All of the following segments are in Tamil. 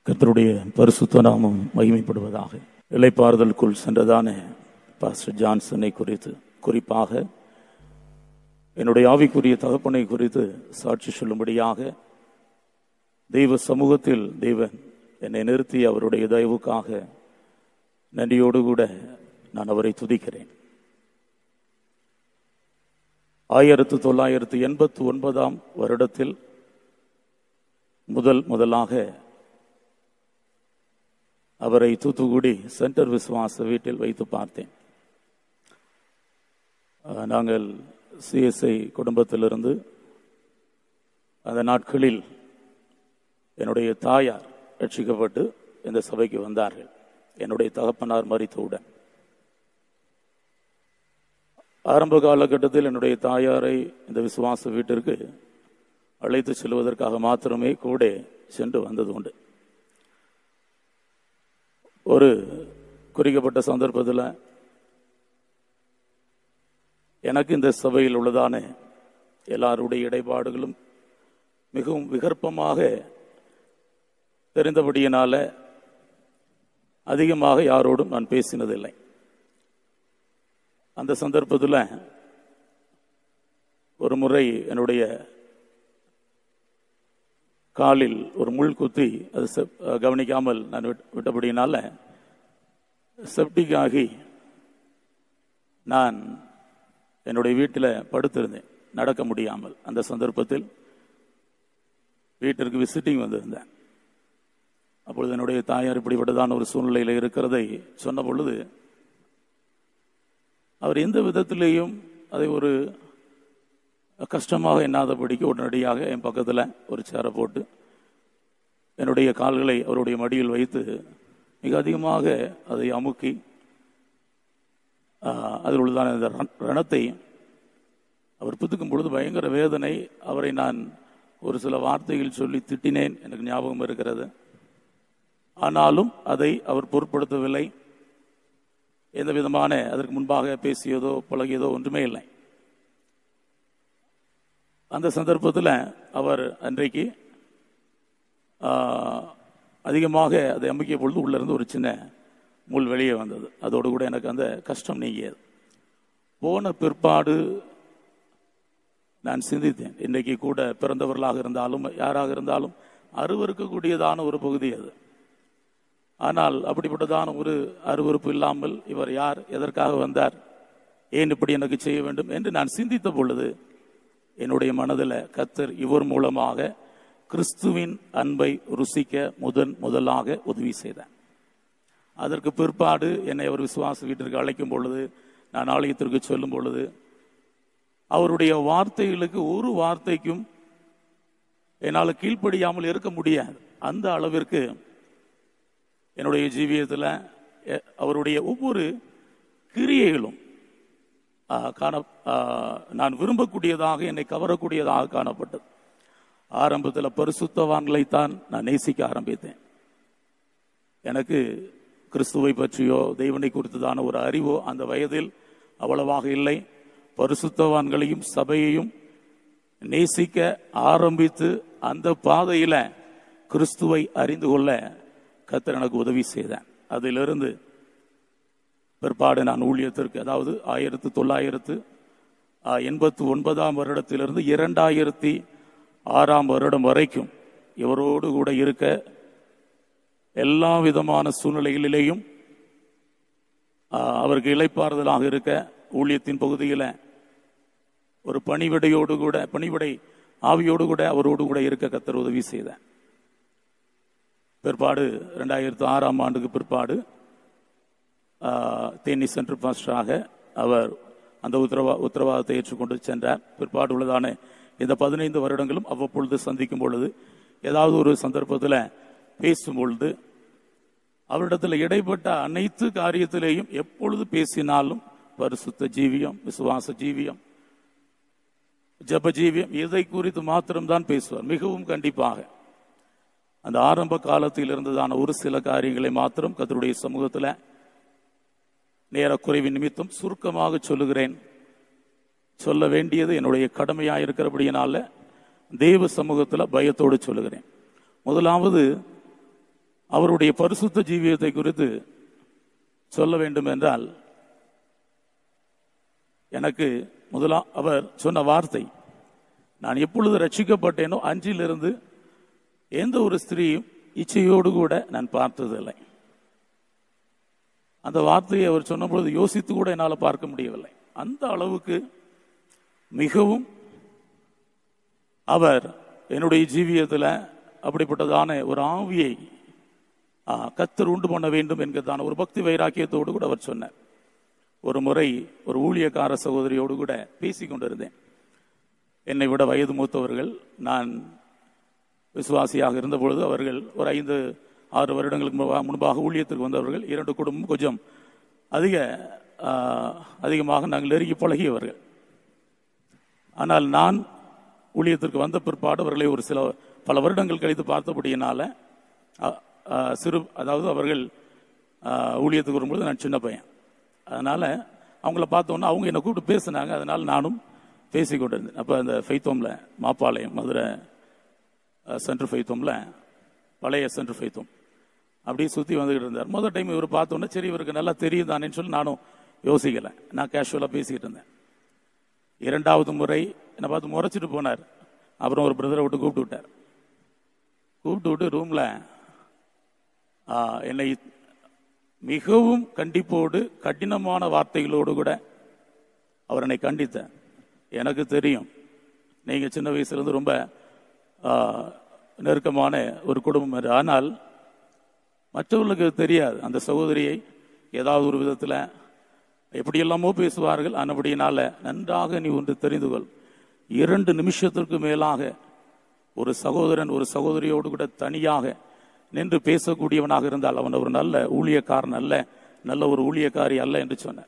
கர்த்தருடைய பரிசுத்த நாமம் மகிமைப்படுவதாக இளைப்பாறுதலுக்குள் சென்றதான பாஸ்டர் ஜான்சனை குறித்து குறிப்பாக என்னுடைய ஆவிக்குரிய தகப்பனை குறித்து சாட்சி சொல்லும்படியாக தெய்வ சமூகத்தில் தெய்வன் என்னை நிறுத்தி அவருடைய தயவுக்காக நன்றியோடு கூட நான் அவரை துதிக்கிறேன் ஆயிரத்து தொள்ளாயிரத்து எண்பத்து ஒன்பதாம் வருடத்தில் முதல் முதலாக அவரை தூத்துக்குடி சென்டர் விசுவாச வீட்டில் வைத்து பார்த்தேன் அஹ், நாங்கள் சிஎஸ்ஐ குடும்பத்திலிருந்து அந்த நாட்களில் என்னுடைய தாயார் ரட்சிக்கப்பட்டு இந்த சபைக்கு வந்தார்கள் என்னுடைய தகப்பனார் மறித்தவுடன் ஆரம்ப காலகட்டத்தில் என்னுடைய தாயாரை இந்த விசுவாச வீட்டிற்கு அழைத்து செல்வதற்காக மாத்திரமே கூட சென்று வந்தது உண்டு ஒரு குறிக்கப்பட்ட சந்தர்ப்பத்தில் எனக்கு இந்த சபையில் உள்ளதான எல்லாருடைய இடைப்பாடுகளும் மிகவும் விகற்பமாக தெரிந்தபடியினால அதிகமாக யாரோடும் நான் பேசினதில்லை அந்த சந்தர்ப்பத்தில் ஒரு முறை என்னுடைய காலில் ஒரு முள் குத்தி அது செப்- கவனிக்காமல் நான் விட்- விட்டபடியினால செப்டிக் ஆகி நான் என்னுடைய வீட்டில் படுத்திருந்தேன் நடக்க முடியாமல் அந்த சந்தர்ப்பத்தில் வீட்டிற்கு விசிட்டிங் வந்திருந்தேன் அப்பொழுது என்னுடைய தாயார் இப்படிப்பட்டதான ஒரு சூழ்நிலையில் இருக்கிறதை சொன்ன பொழுது அவர் எந்த விதத்திலேயும் அதை ஒரு கஷ்டமாக எண்ணாதபடிக்கு உடனடியாக என் பக்கத்தில் ஒரு சேரை போட்டு என்னுடைய கால்களை அவருடைய மடியில் வைத்து மிக அதிகமாக அதை அமுக்கி ஆஹ், அதில் உள்ளதான இந்த ரண- ரணத்தை அவர் புதுக்கும் பொழுது பயங்கர வேதனை அவரை நான் ஒரு சில வார்த்தைகள் சொல்லி திட்டினேன் எனக்கு ஞாபகம் இருக்கிறது ஆனாலும் அதை அவர் பொருட்படுத்தவில்லை எந்த விதமான அதற்கு முன்பாக பேசியதோ பழகியதோ ஒன்றுமே இல்லை அந்த சந்தர்ப்பத்தில் அவர் அன்றைக்கு ஆஹ், அதிகமாக அதை அமுக்கிய பொழுது உள்ள இருந்து ஒரு சின்ன முள் வெளியே வந்தது அதோடு கூட எனக்கு அந்த கஷ்டம் நீங்கியது போன பிற்பாடு நான் சிந்தித்தேன் இன்றைக்கு கூட பிறந்தவர்களாக இருந்தாலும் யாராக இருந்தாலும் அருவருக்கக்கூடியதான ஒரு பகுதி அது ஆனால் அப்படிப்பட்டதான ஒரு அருவருப்பு இல்லாமல் இவர் யார் எதற்காக வந்தார் ஏன் இப்படி எனக்கு செய்ய வேண்டும் என்று நான் சிந்தித்த பொழுது என்னுடைய மனதில் கத்தர் இவர் மூலமாக கிறிஸ்துவின் அன்பை ருசிக்க முதன் முதலாக உதவி செய்தார் அதற்கு பிற்பாடு என்னை அவர் விசுவாச வீட்டிற்கு அழைக்கும் பொழுது நான் ஆலயத்திற்கு சொல்லும் பொழுது அவருடைய வார்த்தைகளுக்கு ஒரு வார்த்தைக்கும் என்னால் கீழ்ப்படியாமல் இருக்க முடியாது அந்த அளவிற்கு என்னுடைய ஜீவியத்தில் எ- அவருடைய ஒவ்வொரு கிரியைகளும் ஆ, காண ஆ, நான் விரும்பக்கூடியதாக என்னை கவரக்கூடியதாக காணப்பட்டது ஆரம்பத்தில் பரிசுத்தவான்களைத்தான் நான் நேசிக்க ஆரம்பித்தேன் எனக்கு கிறிஸ்துவை பற்றியோ தெய்வனை குறித்ததான ஒரு அறிவோ அந்த வயதில் அவ்வளவாக இல்லை பரிசுத்தவான்களையும் சபையையும் நேசிக்க ஆரம்பித்து அந்த பாதையில கிறிஸ்துவை அறிந்து கொள்ள கர்த்தர் எனக்கு உதவி செய்தார் அதிலிருந்து பிற்பாடு நான் ஊழியத்திற்கு அதாவது ஆயிரத்து தொள்ளாயிரத்து எண்பத்து ஒன்பதாம் வருடத்திலிருந்து இரண்டாயிரத்தி ஆறாம் வருடம் வரைக்கும் இவரோடு கூட இருக்க எல்லா விதமான சூழ்நிலைகளிலேயும் ஆ, அவருக்கு இளைப்பாறுதலாக இருக்க ஊழியத்தின் பகுதியில் ஒரு பணிவிடையோடு கூட பணிவிடை ஆவியோடு கூட அவரோடு கூட இருக்க கத்தர் உதவி செய்தார் பிற்பாடு ரெண்டாயிரத்து ஆறாம் ஆண்டுக்கு பிற்பாடு ஆ, தேனி சென்ட்ரல் பாஸ்டராக அவர் அந்த உத்தரவா உத்தரவாதத்தை ஏற்றுக்கொண்டு சென்றார் பிற்பாடு உள்ளதான இந்த பதினைந்து வருடங்களும் அவ்வப்பொழுது சந்திக்கும் பொழுது ஏதாவது ஒரு சந்தர்ப்பத்தில் பேசும் பொழுது அவரிடத்தில் இடைப்பட்ட அனைத்து காரியத்திலேயும் எப்பொழுது பேசினாலும் பரிசுத்த ஜீவியம் விசுவாச ஜீவியம் ஜப ஜீவியம் இதை குறித்து மாத்திரம்தான் பேசுவார் மிகவும் கண்டிப்பாக அந்த ஆரம்ப காலத்தில் இருந்ததான ஒரு சில காரியங்களை மாத்திரம் கத்தருடைய சமூகத்தில் நேரக்குறைவின் நிமித்தம் சுருக்கமாக சொல்லுகிறேன் சொல்ல வேண்டியது என்னுடைய கடமையாக இருக்கிறபடியினால தேவ சமூகத்தில் பயத்தோடு சொல்லுகிறேன் முதலாவது அவருடைய பரிசுத்த ஜீவியத்தை குறித்து சொல்ல வேண்டும் என்றால் எனக்கு முதலா அவர் சொன்ன வார்த்தை நான் எப்பொழுது ரட்சிக்கப்பட்டேனோ அன்றிலிருந்து எந்த ஒரு ஸ்திரீயும் இச்சையோடு கூட நான் பார்த்ததில்லை அந்த வார்த்தையை அவர் சொன்னபொழுது யோசித்து கூட என்னால் பார்க்க முடியவில்லை அந்த அளவுக்கு மிகவும் அவர் என்னுடைய ஜீவியத்தில் அப்படிப்பட்டதான ஒரு ஆவியை ஆ, கத்தர் உண்டு பண்ண வேண்டும் என்கிறதான ஒரு பக்தி வைராக்கியத்தோடு கூட அவர் சொன்னார் ஒரு முறை ஒரு ஊழியக்கார சகோதரியோடு கூட பேசிக் கொண்டிருந்தேன் என்னை விட வயது மூத்தவர்கள் நான் விசுவாசியாக இருந்த பொழுது அவர்கள் ஒரு ஐந்து ஆறு வருடங்களுக்கு முன்பா- முன்பாக ஊழியத்திற்கு வந்தவர்கள் இரண்டு குடும்பம் கொஞ்சம் அதிக ஆ, அதிகமாக நாங்கள் நெருங்கி பழகியவர்கள் ஆனால் நான் ஊழியத்திற்கு வந்த பிற்பாடு அவர்களை ஒரு சில பல வருடங்கள் கழித்து பார்த்தபடியினால அ, அ, சிறு அதாவது அவர்கள் அ, ஊழியத்துக்கு வரும்பொழுது நான் சின்ன பையன் அதனால அவங்கள பார்த்தோன்னா அவங்க என்னை கூப்பிட்டு பேசினாங்க அதனால நானும் பேசி கொண்டிருந்தேன் அப்போ அந்த ஃபைத்தோமில் மாப்பாளையம் மதுரை சென்ட்ரு ஃபைத்தோமில் பழைய சென்ட்ரு ஃபைத்தோம் அப்படியே சுற்றி வந்துக்கிட்டு இருந்தார் முதல் டைம் இவர் பார்த்தோன்னே சரி இவருக்கு நல்லா தெரியும் தானேன்னு சொல்லி நானும் யோசிக்கலை நான் கேஷுவலாக பேசிக்கிட்டு இருந்தேன் இரண்டாவது முறை என்னை பார்த்து முறைச்சிட்டு போனார் அப்புறம் ஒரு பிரதரை விட்டு கூப்பிட்டு விட்டார் கூப்பிட்டு விட்டு ரூம்ல என்னை மிகவும் கண்டிப்போடு கடினமான வார்த்தைகளோடு கூட அவர் என்னை கண்டித்தார் எனக்கு தெரியும் நீங்க சின்ன வயசுல இருந்து ரொம்ப ஆ, நெருக்கமான ஒரு குடும்பம் என்று ஆனால் மற்றவர்களுக்கு தெரியாது அந்த சகோதரியை ஏதாவது ஒரு விதத்தில் எப்படியெல்லாமோ பேசுவார்கள் ஆனபடியினால நன்றாக நீ ஒன்று தெரிந்து கொள் இரண்டு நிமிஷத்திற்கு மேலாக ஒரு சகோதரன் ஒரு சகோதரியோடு கூட தனியாக நின்று பேசக்கூடியவனாக இருந்தால் அவன் ஒரு நல்ல ஊழியக்காரன் அல்ல நல்ல ஒரு ஊழியக்காரி அல்ல என்று சொன்னார்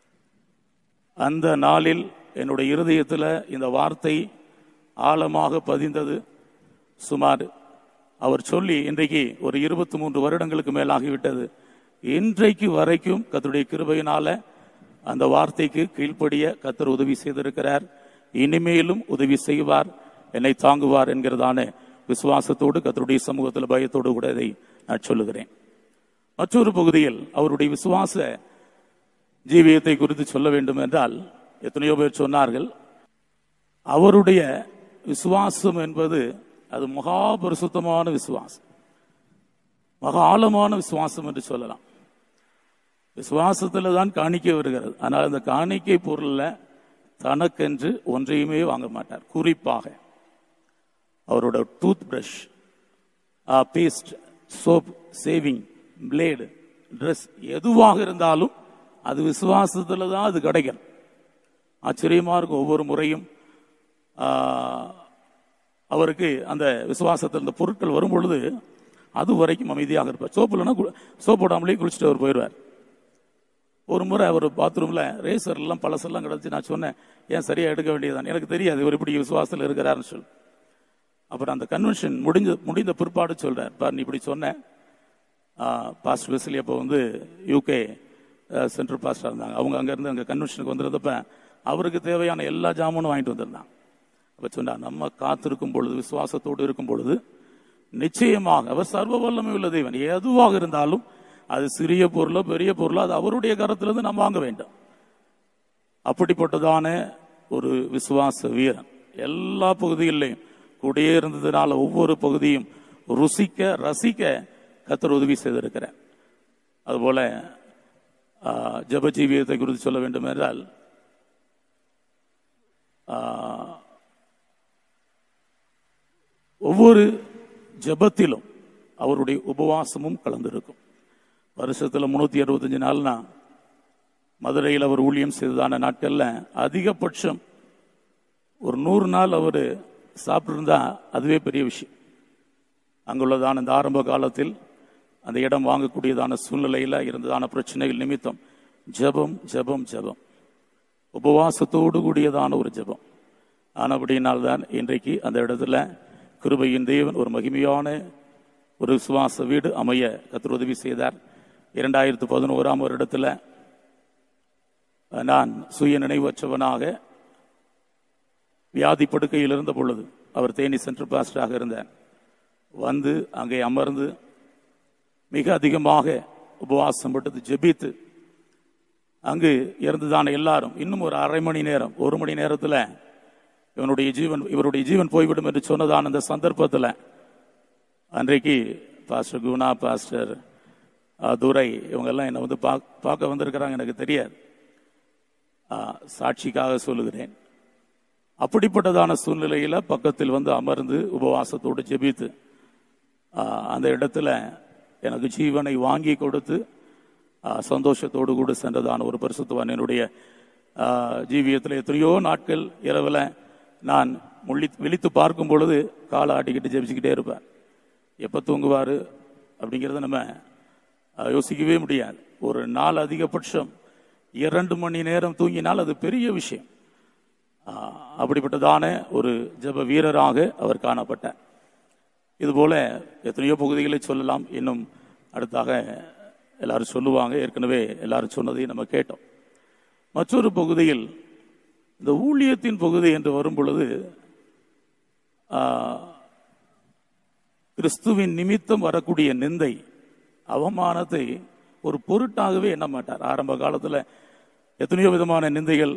அந்த நாளில் என்னுடைய இருதயத்தில் இந்த வார்த்தை ஆழமாக பதிந்தது சுமார் அவர் சொல்லி இன்றைக்கு ஒரு இருபத்தி மூன்று வருடங்களுக்கு மேலாகிவிட்டது இன்றைக்கு வரைக்கும் கத்தருடைய கிருபையினால அந்த வார்த்தைக்கு கீழ்ப்படிய கத்தர் உதவி செய்திருக்கிறார் இனிமேலும் உதவி செய்வார் என்னை தாங்குவார் என்கிறதான விசுவாசத்தோடு கத்தருடைய சமூகத்தில் பயத்தோடு கூட இதை நான் சொல்லுகிறேன் மற்றொரு பகுதியில் அவருடைய விசுவாச ஜீவியத்தை குறித்து சொல்ல வேண்டும் என்றால் எத்தனையோ பேர் சொன்னார்கள் அவருடைய விசுவாசம் என்பது அது மகா பரிசுத்தமான விசுவாசம் மகா ஆழமான விசுவாசம் என்று சொல்லலாம் விசுவாசத்துல தான் காணிக்கை வருகிறது ஆனால் அந்த காணிக்கை பொருள்ல தனக்கென்று ஒன்றையுமே வாங்க மாட்டார் குறிப்பாக அவரோட tooth brush paste soap shaving blade dress எதுவாக இருந்தாலும் அது விசுவாசத்துல தான் அது கிடைக்கும் ஆச்சரியமா இருக்கும் ஒவ்வொரு முறையும் ஆ, அவருக்கு அந்த விசுவாசத்தில் இந்த பொருட்கள் வரும் பொழுது அது வரைக்கும் அமைதியாக இருப்பார் சோப்பு இல்லைன்னா கு- சோப் போடாமலே குளிச்சுட்டு அவர் போயிடுவார் ஒரு முறை அவர் பாத்ரூம்ல ரேசர் எல்லாம் பழசெல்லாம் கிடச்சி நான் சொன்னேன் ஏன் சரியா எடுக்க வேண்டியதுதான் எனக்கு தெரியாது இவர் இப்படி விசுவாசத்தில் இருக்கிறாருன்னு சொல்லி அப்புறம் அந்த கன்வென்ஷன் முடிஞ்ச முடிந்த பிற்பாடு சொல்றார் பார் நீ இப்படி சொன்ன பாஸ்ட் வெஸ்லி அப்போ வந்து யூகே சென்ட்ரல் பாஸ்டா இருந்தாங்க அவங்க அங்கேருந்து அங்கே கன்வென்ஷனுக்கு வந்திருந்தப்ப அவருக்கு தேவையான எல்லா ஜாமானும் வாங்கிட்டு வந்திருந்தாங்க அப்போ சொன்னா நம்ம காத்திருக்கும் பொழுது விசுவாசத்தோடு இருக்கும் பொழுது நிச்சயமாக அவர் சர்வ வல்லமை உள்ள தேவன் எதுவாக இருந்தாலும் அது சிறிய பொருளோ பெரிய பொருளோ அது அவருடைய கரத்திலிருந்து நாம் வாங்க வேண்டும் அப்படிப்பட்டதான ஒரு விசுவாச வீரன் எல்லா பகுதிகளிலையும் கூடயே இருந்ததுனால ஒவ்வொரு பகுதியும் ருசிக்க ரசிக்க கத்தர் உதவி செய்திருக்கிறார் அதுபோல ஆ, ஜெப ஜீவியத்தை குறித்து சொல்ல வேண்டும் என்றால் ஆ, ஒவ்வொரு ஜெபத்திலும் அவருடைய உபவாசமும் கலந்திருக்கும் வருஷத்துல முன்னூத்தி அறுபத்தஞ்சு நாள்னா மதுரையில் அவர் ஊழியம் செய்ததான நாட்கள்ல அதிகபட்சம் ஒரு நூறு நாள் அவர் சாப்பிட்டிருந்தா அதுவே பெரிய விஷயம் அங்குள்ளதான இந்த ஆரம்ப காலத்தில் அந்த இடம் வாங்கக்கூடியதான சூழ்நிலையில இருந்ததான பிரச்சனைகள் நிமித்தம் ஜெபம் ஜெபம் ஜெபம் உபவாசத்தோடு கூடியதான ஒரு ஜெபம் ஆனபடியினால்தான் இன்றைக்கு அந்த இடத்துல கிருபையின் தேவன் ஒரு மகிமையான ஒரு விசுவாச வீடு அமைய கத்தர் உதவி செய்தார் இரண்டாயிரத்து பதினோராம் வருடத்துல நான் சுய நினைவற்றவனாக வியாதி படுக்கையில் இருந்த பொழுது அவர் தேனி சென்ட்ரல் பாஸ்டராக இருந்தார் வந்து அங்கே அமர்ந்து மிக அதிகமாக உபவாசம் பட்டது ஜெபித்து அங்கு இருந்துதான எல்லாரும் இன்னும் ஒரு அரை மணி நேரம் ஒரு மணி நேரத்தில் இவனுடைய ஜீவன் இவருடைய ஜீவன் போய்விடும் என்று சொன்னதான அந்த சந்தர்ப்பத்தில் அன்றைக்கு பாஸ்டர் குணா பாஸ்டர் அஹ், துரை இவங்கெல்லாம் என்னை வந்து பாக்- பார்க்க வந்திருக்கிறாங்க எனக்கு தெரியாது அஹ், சாட்சிக்காக சொல்லுகிறேன் அப்படிப்பட்டதான சூழ்நிலையில பக்கத்தில் வந்து அமர்ந்து உபவாசத்தோடு ஜெபித்து ஆஹ், அந்த இடத்துல எனக்கு ஜீவனை வாங்கி கொடுத்து ஆஹ், சந்தோஷத்தோடு கூட சென்றதான ஒரு பரிசுத்தவான் என்னுடைய ஆஹ், ஜீவியத்தில் எத்தனையோ நாட்கள் இரவில் நான் முள்ளி விழித்து பார்க்கும் பொழுது காலை ஆட்டிக்கிட்டு ஜெபிச்சுக்கிட்டே இருப்பேன் எப்போ தூங்குவார் அப்படிங்கிறத நம்ம ஆஹ், யோசிக்கவே முடியாது ஒரு நாள் அதிகபட்சம் இரண்டு மணி நேரம் தூங்கினால் அது பெரிய விஷயம் ஆஹ், அப்படிப்பட்டதான ஒரு ஜெப வீரராக அவர் காணப்பட்டார் இதுபோல எத்தனையோ பகுதிகளை சொல்லலாம் இன்னும் அடுத்தாக எல்லாரும் சொல்லுவாங்க ஏற்கனவே எல்லாரும் சொன்னதையும் நம்ம கேட்டோம் மற்றொரு பகுதியில் இந்த ஊழியத்தின் பகுதி என்று வரும் பொழுது ஆஹ், கிறிஸ்துவின் நிமித்தம் வரக்கூடிய நிந்தை அவமானத்தை ஒரு பொருட்டாகவே எண்ண மாட்டார் ஆரம்ப காலத்தில் எத்தனையோ விதமான நிந்தைகள்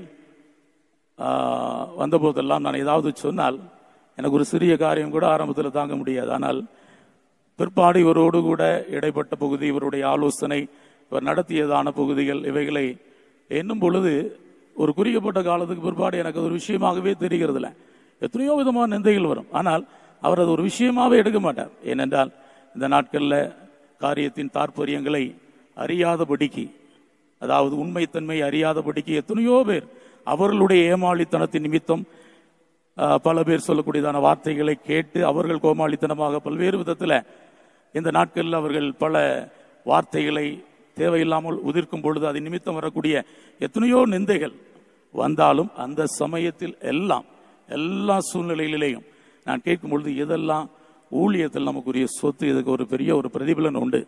ஆஹ், வந்தபோதெல்லாம் நான் ஏதாவது சொன்னால் எனக்கு ஒரு சிறிய காரியம் கூட ஆரம்பத்தில் தாங்க முடியாது ஆனால் பிற்பாடு இவரோடு கூட இடைப்பட்ட பகுதி இவருடைய ஆலோசனை இவர் நடத்தியதான பகுதிகள் இவைகளை எண்ணும் பொழுது ஒரு குறிக்கப்பட்ட காலத்துக்கு பிற்பாடு எனக்கு அது ஒரு விஷயமாகவே தெரிகிறது இல்லை எத்தனையோ விதமான நிந்தைகள் வரும் ஆனால் அவர் அது ஒரு விஷயமாவே எடுக்க மாட்டார் ஏனென்றால் இந்த நாட்களில் காரியத்தின் தாற்பயங்களை அறியாதபடிக்கு அதாவது உண்மைத்தன்மை அறியாதபடிக்கு எத்தனையோ பேர் அவர்களுடைய ஏமாளித்தனத்தின் நிமித்தம் ஆஹ், பல பேர் சொல்லக்கூடியதான வார்த்தைகளை கேட்டு அவர்கள் கோமாளித்தனமாக பல்வேறு விதத்தில் இந்த நாட்களில் அவர்கள் பல வார்த்தைகளை தேவையில்லாமல் உதிர்க்கும் பொழுது அது நிமித்தம் வரக்கூடிய எத்தனையோ நிந்தைகள் வந்தாலும் அந்த சமயத்தில் எல்லாம் எல்லா சூழ்நிலைகளிலேயும் நான் கேட்கும் பொழுது எதெல்லாம் ஊழியத்தில் நமக்குரிய சொத்து இதுக்கு ஒரு பெரிய ஒரு பிரதிபலன் உண்டு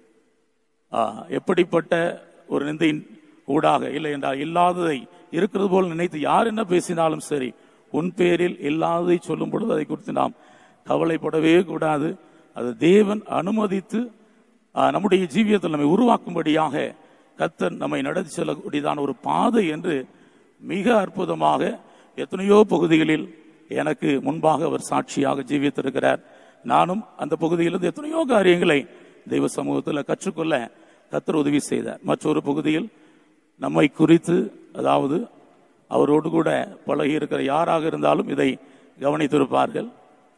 ஆ, எப்படிப்பட்ட ஒரு நிந்தையின் ஊடாக இல்லை என்றால் இல்லாததை இருக்கிறது போல் நினைத்து யார் என்ன பேசினாலும் சரி உன் பேரில் இல்லாததை சொல்லும் பொழுது அதை குறித்து நாம் கவலைப்படவே கூடாது அது தேவன் அனுமதித்து ஆ, நம்முடைய ஜீவியத்தில் நம்மை உருவாக்கும்படியாக கத்தர் நம்மை நடத்தி செல்லக்கூடியதான ஒரு பாதை என்று மிக அற்புதமாக எத்தனையோ பகுதிகளில் எனக்கு முன்பாக அவர் சாட்சியாக ஜீவித்திருக்கிறார் நானும் அந்த பகுதியிலிருந்து எத்தனையோ காரியங்களை தெய்வ சமூகத்தில் கற்றுக்கொள்ள கத்தர் உதவி செய்தார் மற்றொரு பகுதியில் நம்மை குறித்து அதாவது அவரோடு கூட பழகி இருக்கிற யாராக இருந்தாலும் இதை கவனித்திருப்பார்கள்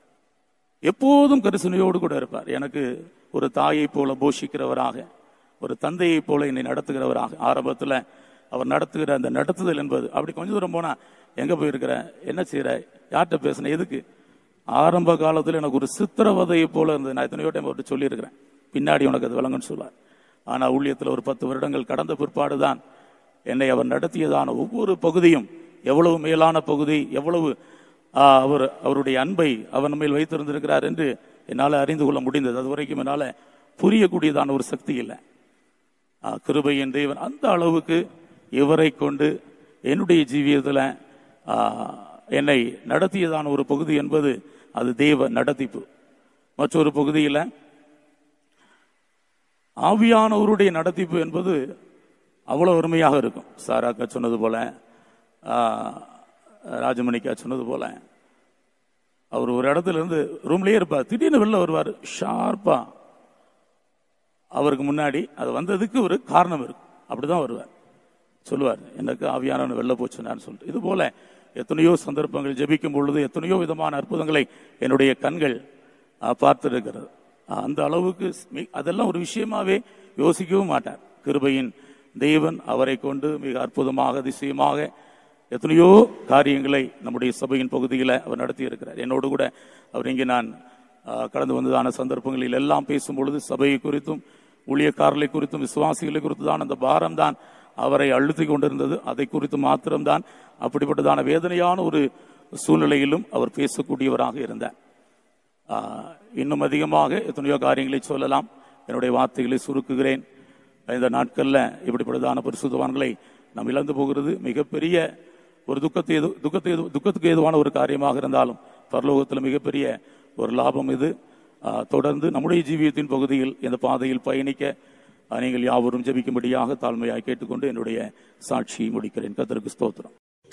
எப்போதும் கரிசனையோடு கூட இருப்பார் எனக்கு ஒரு தாயைப் போல போஷிக்கிறவராக ஒரு தந்தையைப் போல என்னை நடத்துகிறவராக ஆரம்பத்தில் அவர் நடத்துகிற அந்த நடத்துதல் என்பது அப்படி கொஞ்ச தூரம் போனா எங்க போயிருக்கிற என்ன செய்யற யார்கிட்ட பேசுன எதுக்கு ஆரம்ப காலத்தில் எனக்கு ஒரு சித்திரவதையை போல இருந்தது நான் எத்தனையோ டைம் அவர்கிட்ட சொல்லியிருக்கிறேன் பின்னாடி உனக்கு அது விளங்குன்னு சொல்வார் ஆனா ஊழியத்தில் ஒரு பத்து வருடங்கள் கடந்த பிற்பாடுதான் என்னை அவர் நடத்தியதான ஒவ்வொரு பகுதியும் எவ்வளவு மேலான பகுதி எவ்வளவு ஆ, அவர் அவருடைய அன்பை அவர் நம்மையில் வைத்திருந்திருக்கிறார் என்று என்னால் அறிந்து கொள்ள முடிந்தது அது வரைக்கும் என்னால் புரியக்கூடியதான ஒரு சக்தி இல்லை ஆ, கிருபையின் தேவன் அந்த அளவுக்கு இவரை கொண்டு என்னுடைய ஜீவியத்தில் என்னை நடத்தியதான ஒரு பகுதி என்பது அது தேவ நடத்திப்பு மற்றொரு பகுதியில் ஆவியானவருடைய நடத்திப்பு என்பது அவ்வளவு அருமையாக இருக்கும் சாராக்கா சொன்னது போல ஆ, ராஜமணிக்கா சொன்னது போல அவர் ஒரு இடத்துல இருந்து ரூம்லயே இருப்பார் திடீர்னு வெளில வருவார் ஷார்ப்பா அவருக்கு முன்னாடி அது வந்ததுக்கு ஒரு காரணம் இருக்கும் அப்படிதான் வருவார் சொல்லுவார் எனக்கு ஆவியானவன் வெளில போச்சுனான்னு சொல்லிட்டு இது போல எத்தனையோ சந்தர்ப்பங்கள் ஜெபிக்கும் பொழுது எத்தனையோ விதமான அற்புதங்களை என்னுடைய கண்கள் ஆ, பார்த்திருக்கிறது ஆ, அந்த அளவுக்கு மி- அதெல்லாம் ஒரு விஷயமாவே யோசிக்கவும் மாட்டார் கிருபையின் தேவன் அவரை கொண்டு மிக அற்புதமாக அதிசயமாக எத்தனையோ காரியங்களை நம்முடைய சபையின் பகுதியில் அவர் நடத்தி இருக்கிறார் என்னோடு கூட அவர் இங்கே நான் ஆ, கடந்து வந்ததான சந்தர்ப்பங்களில் எல்லாம் பேசும் பொழுது சபையை குறித்தும் ஊழியக்காரர்களை குறித்தும் விசுவாசிகளை குறித்து தான் அந்த பாரம் தான் அவரை அழுத்தி கொண்டிருந்தது அதை குறித்து மாத்திரம்தான் அப்படிப்பட்டதான வேதனையான ஒரு சூழ்நிலையிலும் அவர் பேசக்கூடியவராக இருந்தார் ஆஹ், இன்னும் அதிகமாக எத்தனையோ காரியங்களை சொல்லலாம் என்னுடைய வார்த்தைகளை சுருக்குகிறேன் இந்த நாட்களில் இப்படிப்பட்டதான பரிசுத்தவான்களை நாம் இழந்து போகிறது மிகப்பெரிய ஒரு துக்கத்தை எது துக்கத்தை எது- துக்கத்துக்கு ஏதுவான ஒரு காரியமாக இருந்தாலும் பரலோகத்தில் மிகப்பெரிய ஒரு லாபம் இது ஆஹ், தொடர்ந்து நம்முடைய ஜீவியத்தின் பகுதியில் இந்த பாதையில் பயணிக்க ஆஹ், நீங்கள் யாவரும் ஜெபிக்கும்படியாக தாழ்மையாய் கேட்டுக்கொண்டு என்னுடைய சாட்சியை முடிக்கிறேன் கத்தருக்கு ஸ்தோத்திரம்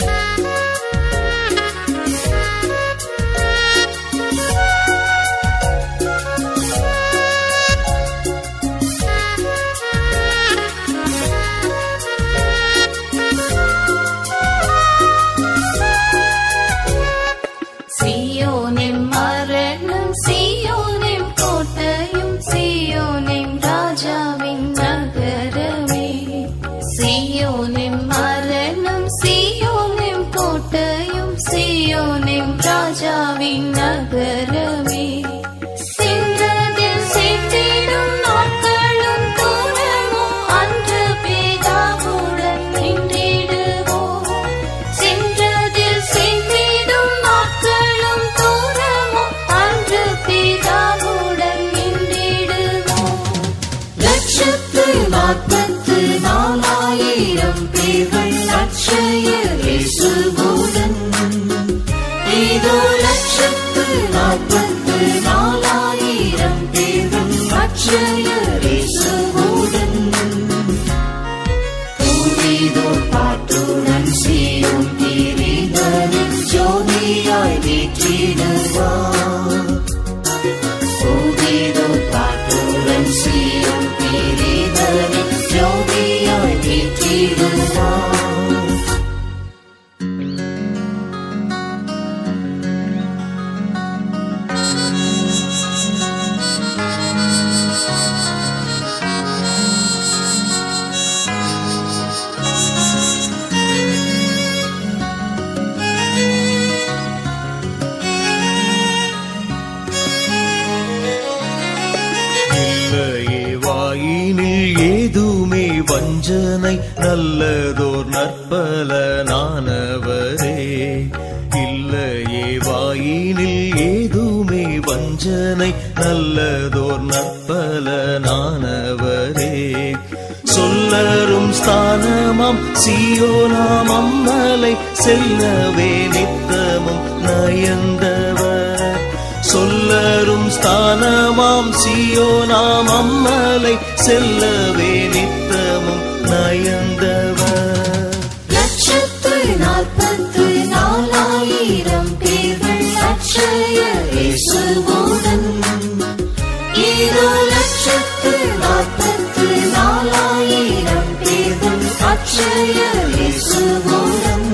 സിയോനിൻ മരണം സിയോനിൻ കോട്ടയും സിയോനിൻ രാജാവിൻ നഗരമേ സിയോനിൻ മരണം സിയോനിൻ കോട്ടയും സിയോനിൻ രാജാവിൻ നഗരമേ சென்றதில் சேர்த்திடும் நாட்களும் தூரமோ அன்று பிதாவுடன் நின்றிடுவோம் சென்றதில் சேர்த்திடும் நாட்களும் தூரமோ அன்று பிதாவுடன் நின்றிடுவோம் லட்சத்து நாற்பத்து நாலாயிரம் பேர்கள் அட்சய இயேசுவுடன் இதோ லட்சத்து நாற்பத்து நாலாயிரம் பேர்கள் அட்சய இயேசுவுடன் பூவிதோ பாட்டுடன் சீரும் கிரீடனின் ஜோதியாய் வீற்றிடுவார் பூவிதோ பாட்டுடன் சீரும் கிரீடனின் ஜோதியாய் வீற்றிடுவார் இல்லையே வாயினில் ஏதுமே வஞ்சனை நல்லதோர் நற்பலனானவரே இல்லையே வாயினில் ஏதுமே வஞ்சனை நல்லதோர் நற்பலனானவரே சொல்லரும் ஸ்தானமாம் சியோனாம் அம்மலை செல்லவே நித்தமும் நயந்தவர் சொல்லரும் ஸ்தானமாம் சியோனாம் அம்மலை செல்லவே நித்தமும் நயந்தவர் லட்சத்து நாற்பத்து நாலாயிரம் பேர்கள் அட்சய இயேசுவுடன் இதோ லட்சத்து நாற்பத்து நாலாயிரம் பேர்கள் அட்சய இயேசுவுடன்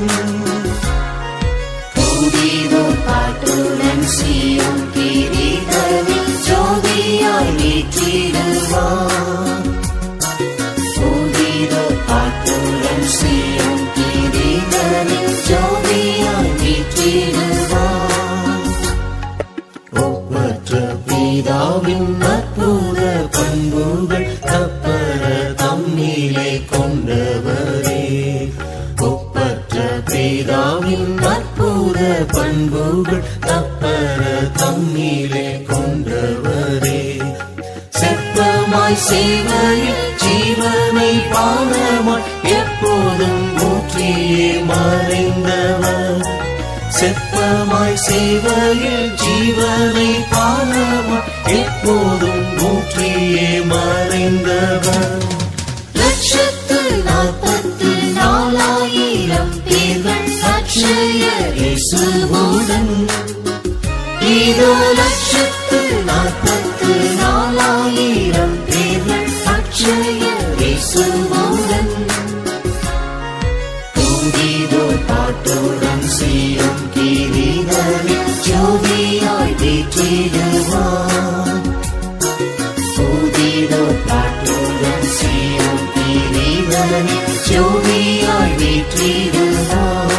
பூவிதோ பாட்டுடன் சீரும் கிரீடனில் ஜோதியாய் வீற்றிடுவார் பூவிதோ பாட்டுடன் சீரும் கிரீடனில் ஜோதியாய் வீற்றிடுவார் ஒப்பற்ற பிதாவின் அற்புத பண்புகள் தப்பர தம்மிலே கொண்டவரே ஒப்பற்ற பிதாவின் அற்புத பண்புகள் தப்பர தம்மிலே கொண்டவரே செப்பமாய் சேவையில் ஜீவனை பானமாய் எப்போதும் ஊற்றியே மறைந்தவர் செப்பமாய் சேவையில் ஜீவனை பானமாய் எப்போதும் ஊற்றியே மறைந்தவர் லட்சத்து நாற்பத்து நாலாயிரம் பேர்கள் அட்சய இயேசுவுடன் இதோ லட்சத்து நாற்பத்து நாலாயிரம் பேர்கள் அட்சய இயேசுவுடன் பூவிதோ பாட்டுடன் சீரும் கிரீடனில் ஜோதியாய் வீற்றிடுவார் பூவிதோ பாட்டுடன் சீரும் கிரீடனில் ஜோதியாய் வீற்றிடுவார்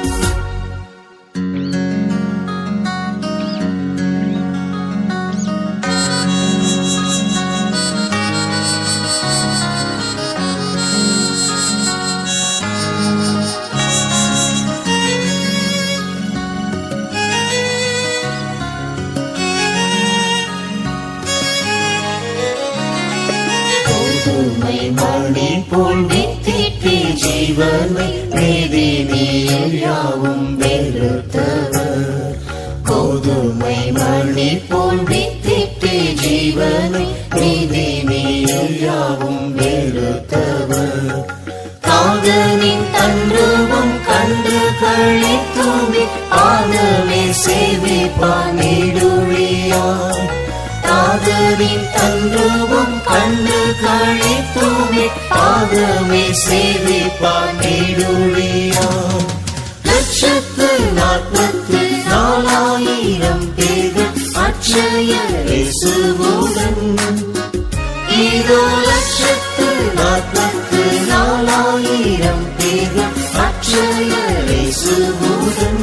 கோதுமை மணி போல் வித்திட்டு ஜீவனை மேதினியில் யாவும் வெறுத்தவர் கோதுமை மணி போல் வித்திட்டு ஜீவனை நீதி நீர் யாவும் வெறுத்தவர் காதலின் தன்றுவம் கண்டு கழித்துமே ஆகவே சேவிப்பான் நீடுழியாய் காதலின் தன்றுவம் கண்டு கழித்துமே ஆகவே சேவிப்பான் நீடுழியாய் லட்சத்து நாற்பத்து நாலாயிரம் பேர்கள் அச்சய இயேசுவுடன் இதோ லட்சத்து நாற்பத்து நாலாயிரம் பேர்கள் அச்சய இயேசுவுடன்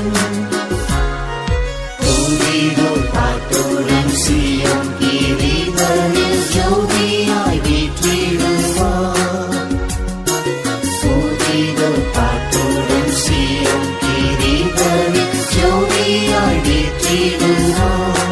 தூவிதோர் பாட்டுடன் சீயம் கிரீதனில் ஜோதியாய் வீற்றிடுவார் தூவிதோர் பாட்டுடன் சீயம் கிரீதனில் ஜோதியாய் வீற்றிடுவார்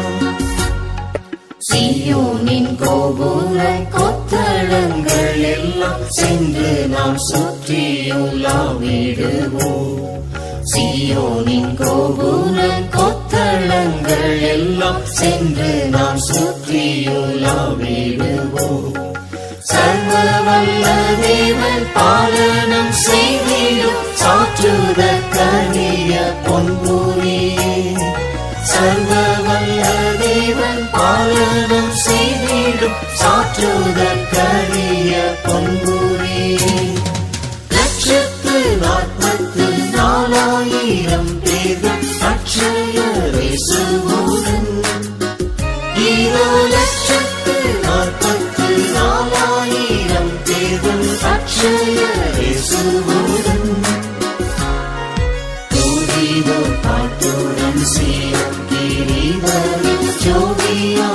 சீயோனின் கோபுர கொத்தளங்கள் எல்லாம் சென்று நாம் சுற்றியுலாவிடுவோம் சீயோனின் கோபுர கொத்தளங்கள் எல்லாம் சென்று நாம் சுற்றியுலாவிடுவோம் சர்வ வல்ல தேவன் பாலனம் செய்திடும் சாற்றுத கனிய பொன்புரியே சர்வ வல்ல தேவன் பாலனம் செய்திடும் சாற்றுத கனிய பொன்புரியே லட்சத்து நாற்பத்து நாலாயிரம் பேர்கள் அட்சய இயேசுவுடன் இதோ லட்சத்து நாற்பத்து நாலாயிரம் பேர்கள் அட்சய இயேசுவுடன் தூதிதோ பாட்டுடன் சீரம் கிரீதரில் ஜோதியா